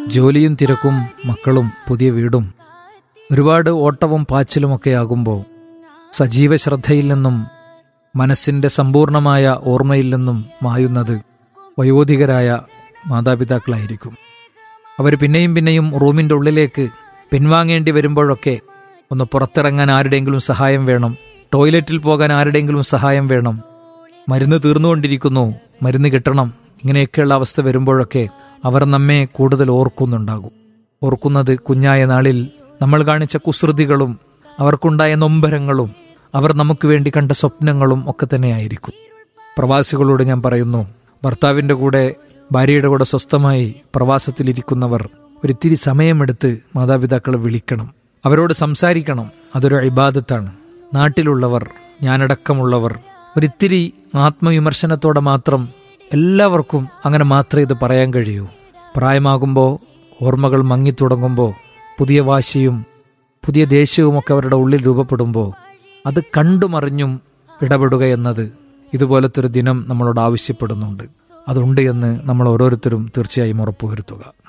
ജോലിയും തിരക്കും മക്കളും പുതിയ വീടും ഒരുപാട് ഓട്ടവും പാച്ചിലുമൊക്കെ ആകുമ്പോൾ സജീവ ശ്രദ്ധയിൽ നിന്നും മനസ്സിൻ്റെ സമ്പൂർണമായ ഓർമ്മയിൽ നിന്നും മായുന്നത് വയോധികരായ മാതാപിതാക്കളായിരിക്കും അവർ പിന്നെയും പിന്നെയും റൂമിൻ്റെ ഉള്ളിലേക്ക് പിൻവാങ്ങേണ്ടി വരുമ്പോഴൊക്കെ ഒന്ന് പുറത്തിറങ്ങാൻ ആരുടെയെങ്കിലും സഹായം വേണം ടോയ്ലറ്റിൽ പോകാൻ ആരുടെയെങ്കിലും സഹായം വേണം മരുന്ന് തീർന്നുകൊണ്ടിരിക്കുന്നു മരുന്ന് കിട്ടണം ഇങ്ങനെയൊക്കെയുള്ള അവസ്ഥ വരുമ്പോഴൊക്കെ അവർ നമ്മെ കൂടുതൽ ഓർക്കുന്നുണ്ടാകും ഓർക്കുന്നത് കുഞ്ഞായ നാളിൽ നമ്മൾ കാണിച്ച കുസൃതികളും അവർക്കുണ്ടായ നൊമ്പരങ്ങളും അവർ നമുക്ക് വേണ്ടി കണ്ട സ്വപ്നങ്ങളും ഒക്കെ തന്നെയായിരിക്കും പ്രവാസികളോട് ഞാൻ പറയുന്നു ഭർത്താവിൻ്റെ കൂടെ ഭാര്യയുടെ കൂടെ സ്വസ്ഥമായി പ്രവാസത്തിലിരിക്കുന്നവർ ഒരിത്തിരി സമയമെടുത്ത് മാതാപിതാക്കളെ വിളിക്കണം അവരോട് സംസാരിക്കണം അതൊരു ഇബാദത്താണ് നാട്ടിലുള്ളവർ ഞാനടക്കമുള്ളവർ ഒരിത്തിരി ആത്മവിമർശനത്തോടെ മാത്രം എല്ലാവർക്കും അങ്ങനെ മാത്രമേ ഇത് പറയാൻ കഴിയൂ പ്രായമാകുമ്പോൾ ഓർമ്മകൾ മങ്ങിത്തുടങ്ങുമ്പോൾ പുതിയ വാശിയും പുതിയ ദേഷ്യവുമൊക്കെ അവരുടെ ഉള്ളിൽ രൂപപ്പെടുമ്പോൾ അത് കണ്ടുമറിഞ്ഞും ഇടപെടുക എന്നത് ഇതുപോലത്തെ ഒരു ദിനം നമ്മളോട് ആവശ്യപ്പെടുന്നുണ്ട് അതുണ്ട് എന്ന് നമ്മൾ ഓരോരുത്തരും തീർച്ചയായും ഉറപ്പുവരുത്തുക